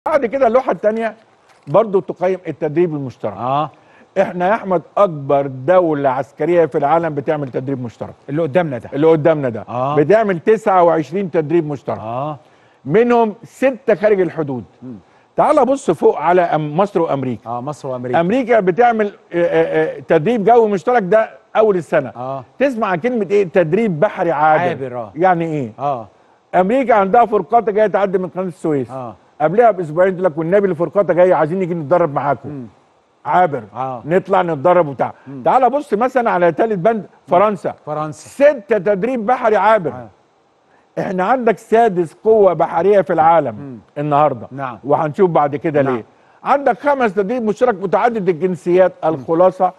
بعد كده اللوحه الثانيه برضو تقيم التدريب المشترك اه احنا يا احمد اكبر دوله عسكريه في العالم بتعمل تدريب مشترك اللي قدامنا ده اللي قدامنا ده آه. بتعمل 29 تدريب مشترك اه منهم ستة خارج الحدود تعال بص فوق على أم- مصر وامريكا اه مصر وامريكا امريكا بتعمل آه، آه، آه، تدريب جوي مشترك ده اول السنه اه تسمع عن كلمه ايه تدريب بحري عابر عابر، آه. يعني ايه اه امريكا عندها فرقاطه جايه تعدي من قناه السويس اه قبلها باسبوعين تقول لك والنبي الفرقاطه جايه عايزين نيجي نتدرب معاكم عابر آه. نطلع نتدرب وبتاع تعال بص مثلا على ثالث بند فرنسا فرنسا ستة تدريب بحري عابر آه. احنا عندك سادس قوة بحرية في العالم النهاردة نعم. وهنشوف بعد كده نعم. ليه عندك خمس تدريب مشترك متعدد الجنسيات الخلاصة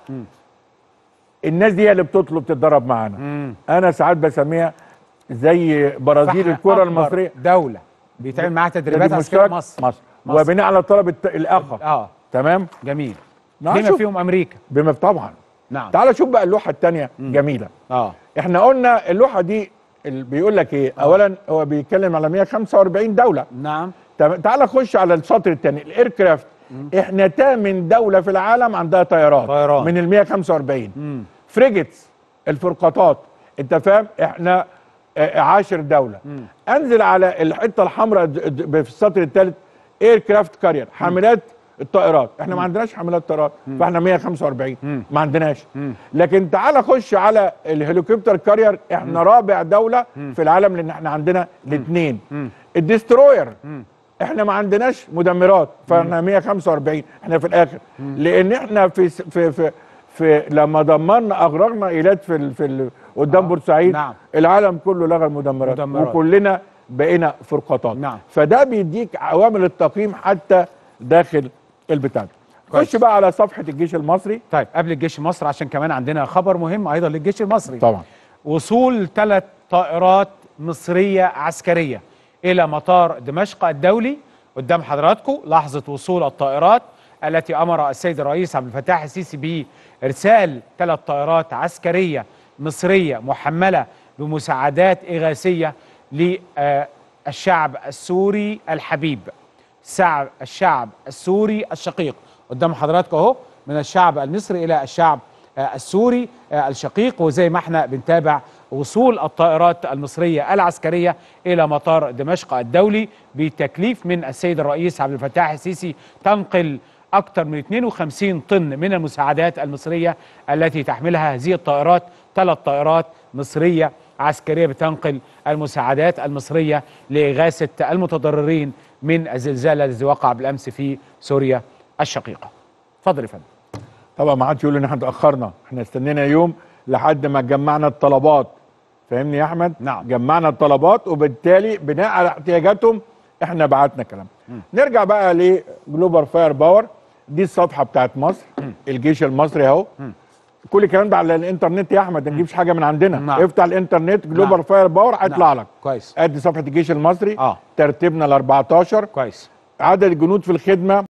الناس دي هي اللي بتطلب تتدرب معانا مم. انا ساعات بسميها زي برازيل فإحنا الكرة أكبر المصرية دولة بيتعمل معاها تدريبات تدريب عسكرية مشترك مصر مصر مصر. وبناء على طلب الت- الاخر اه تمام جميل نعم، بما شوف. فيهم امريكا بما طبعا نعم تعال شوف بقى اللوحة الثانية جميلة اه احنا قلنا اللوحه دي اللي بيقول لك ايه اولا هو بيتكلم على 145 دوله نعم طب تعال خش على السطر الثاني الايركرافت احنا تامن دوله في العالم عندها طيارات طيران. من ال 145 مم. فريجتس الفرقاطات انت فاهم احنا آه، عاشر دوله انزل على الحته الحمراء د- د- في السطر الثالث ايركرافت كارير حاملات الطائرات احنا ما عندناش حاملات طائرات فاحنا 145 ما عندناش لكن تعال خش على الهليكوبتر كارير احنا رابع دوله في العالم لان احنا عندنا الاثنين الدستروير احنا ما عندناش مدمرات فاحنا 145 احنا في الاخر لان احنا في س- في في, في لما دمرنا اغرقنا ايلات في ال في ال قدام آه، بورسعيد نعم. العالم كله لغى المدمرات مدمرات. وكلنا بقينا فرقاطات نعم. فده بيديك عوامل التقييم حتى داخل البتاع ده. كويس. خش بقى على صفحه الجيش المصري طيب قبل الجيش المصري عشان كمان عندنا خبر مهم ايضا للجيش المصري طبعا وصول ثلاث طائرات مصرية عسكرية إلى مطار دمشق الدولي قدام حضراتكم لحظة وصول الطائرات التي أمر السيد الرئيس عبد الفتاح السيسي بإرسال ثلاث طائرات عسكرية مصرية محملة بمساعدات إغاثية للشعب السوري الحبيب الشعب الشعب السوري الشقيق قدام حضراتكم اهو من الشعب المصري الى الشعب آه، السوري آه، الشقيق وزي ما احنا بنتابع وصول الطائرات المصريه العسكريه الى مطار دمشق الدولي بتكليف من السيد الرئيس عبد الفتاح السيسي تنقل اكثر من 52 طن من المساعدات المصريه التي تحملها هذه الطائرات ثلاث طائرات مصريه عسكريه بتنقل المساعدات المصريه لاغاثه المتضررين من الزلزال الذي وقع بالامس في سوريا الشقيقه. اتفضل يا فندم. طبعا ما حدش يقول ان احنا اتاخرنا احنا استنينا يوم لحد ما جمعنا الطلبات فاهمني يا احمد نعم. جمعنا الطلبات وبالتالي بناء على احتياجاتهم احنا بعتنا كلام نرجع بقى لجلوبال فاير باور دي الصفحه بتاعت مصر الجيش المصري اهو كل الكلام ده على الانترنت يا احمد ما نجيبش حاجه من عندنا نعم. افتح الانترنت جلوبال نعم. فاير باور هيطلع لك كويس ادي صفحه الجيش المصري اه ترتيبنا ال 14 كويس عدد الجنود في الخدمه